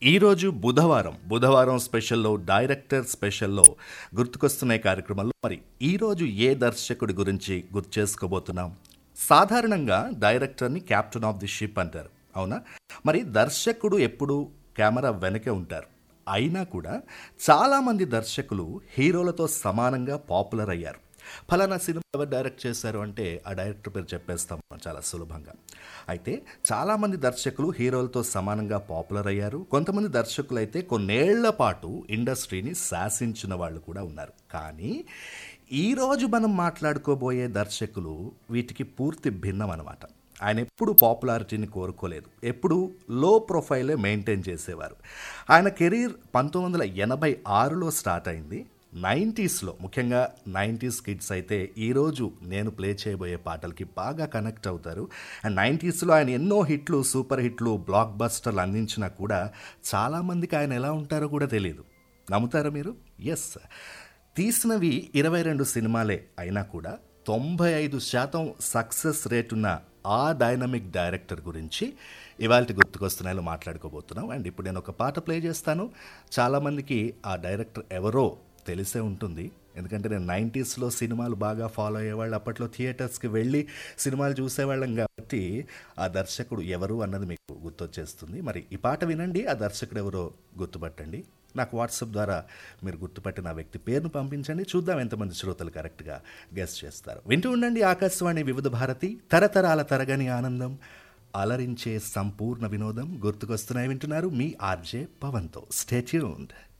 ఈరోజు బుధవారం బుధవారం స్పెషల్లో డైరెక్టర్ స్పెషల్లో గుర్తుకొస్తున్న ఈ కార్యక్రమంలో మరి ఈరోజు ఏ దర్శకుడి గురించి గుర్తు చేసుకోబోతున్నాం సాధారణంగా డైరెక్టర్ని క్యాప్టెన్ ఆఫ్ ది షిప్ అంటారు అవునా మరి దర్శకుడు ఎప్పుడు కెమెరా వెనకే ఉంటారు అయినా కూడా చాలామంది దర్శకులు హీరోలతో సమానంగా పాపులర్ అయ్యారు ఫలానా సినిమా ఎవరు డైరెక్ట్ చేశారు అంటే ఆ డైరెక్టర్ పేరు చెప్పేస్తాం మనం చాలా సులభంగా అయితే చాలామంది దర్శకులు హీరోలతో సమానంగా పాపులర్ అయ్యారు కొంతమంది దర్శకులు అయితే కొన్నేళ్ల పాటు ఇండస్ట్రీని శాసించిన వాళ్ళు కూడా ఉన్నారు కానీ ఈరోజు మనం మాట్లాడుకోబోయే దర్శకులు వీటికి పూర్తి భిన్నం అనమాట ఆయన ఎప్పుడు పాపులారిటీని కోరుకోలేదు ఎప్పుడు లో ప్రొఫైలే మెయింటైన్ చేసేవారు ఆయన కెరీర్ పంతొమ్మిది వందల ఎనభై ఆరులో స్టార్ట్ అయింది నైంటీస్లో ముఖ్యంగా నైంటీస్ కిడ్స్ అయితే ఈరోజు నేను ప్లే చేయబోయే పాటలకి బాగా కనెక్ట్ అవుతారు అండ్ నైంటీస్లో ఆయన ఎన్నో హిట్లు సూపర్ హిట్లు బ్లాక్ బస్టర్లు అందించినా కూడా చాలామందికి ఆయన ఎలా ఉంటారో కూడా తెలియదు నమ్ముతారా మీరు ఎస్ తీసినవి ఇరవై రెండు సినిమాలే అయినా కూడా తొంభై ఐదు శాతం సక్సెస్ రేట్ ఉన్న ఆ డైనమిక్ డైరెక్టర్ గురించి ఇవాళ గుర్తుకొస్తున్నాయో మాట్లాడుకోబోతున్నాం అండ్ ఇప్పుడు నేను ఒక పాట ప్లే చేస్తాను చాలామందికి ఆ డైరెక్టర్ ఎవరో తెలిసే ఉంటుంది ఎందుకంటే నేను నైంటీస్లో సినిమాలు బాగా ఫాలో అయ్యేవాళ్ళు అప్పట్లో థియేటర్స్కి వెళ్ళి సినిమాలు చూసేవాళ్ళం కాబట్టి ఆ దర్శకుడు ఎవరు అన్నది మీకు గుర్తొచ్చేస్తుంది మరి ఈ పాట వినండి ఆ దర్శకుడు ఎవరో గుర్తుపట్టండి నాకు వాట్సాప్ ద్వారా మీరు గుర్తుపట్టిన ఆ వ్యక్తి పేరును పంపించండి చూద్దాం ఎంతమంది శ్రోతలు కరెక్ట్గా గెస్ట్ చేస్తారు వింటూ ఉండండి ఆకాశవాణి వివిధ భారతి తరతరాల తరగని ఆనందం అలరించే సంపూర్ణ వినోదం గుర్తుకొస్తున్నాయి వింటున్నారు మీ ఆర్జే పవన్తో స్టేట్యూన్డ్